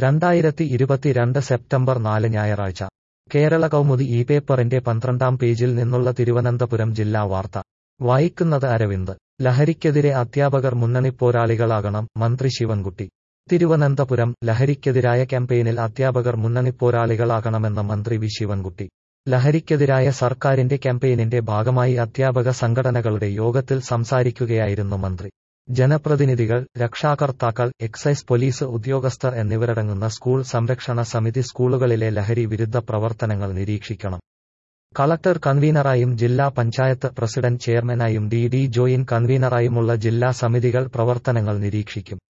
രണ്ടായിരത്തി ഇരുപത്തിരണ്ട് സെപ്റ്റംബർ നാല് ഞായറാഴ്ച കേരള കൗമുദി ഈ പേപ്പറിന്റെ പന്ത്രണ്ടാം പേജിൽ നിന്നുള്ള തിരുവനന്തപുരം ജില്ലാ വാർത്ത വായിക്കുന്നത് അരവിന്ദ് ലഹരിക്കെതിരെ അധ്യാപകർ മുന്നണിപ്പോരാളികളാകണം മന്ത്രി ശിവൻകുട്ടി തിരുവനന്തപുരം ലഹരിക്കെതിരായ ക്യാമ്പയിനിൽ അധ്യാപകർ മുന്നണിപ്പോരാളികളാകണമെന്ന് മന്ത്രി വി ശിവൻകുട്ടി ലഹരിക്കെതിരായ സർക്കാരിന്റെ ക്യാമ്പയിനിന്റെ ഭാഗമായി അധ്യാപക സംഘടനകളുടെ യോഗത്തിൽ സംസാരിക്കുകയായിരുന്നു മന്ത്രി ജനപ്രതിനിധികൾ രക്ഷാകർത്താക്കൾ എക്സൈസ് പോലീസ് ഉദ്യോഗസ്ഥർ എന്നിവരടങ്ങുന്ന സ്കൂൾ സംരക്ഷണ സമിതി സ്കൂളുകളിലെ ലഹരി വിരുദ്ധ പ്രവർത്തനങ്ങൾ നിരീക്ഷിക്കണം കളക്ടർ കൺവീനറായും ജില്ലാ പഞ്ചായത്ത് പ്രസിഡന്റ് ചെയർമാനായും ഡി ഡി ജോയിന്റ് കൺവീനറായുമുള്ള ജില്ലാ സമിതികൾ പ്രവർത്തനങ്ങൾ നിരീക്ഷിക്കും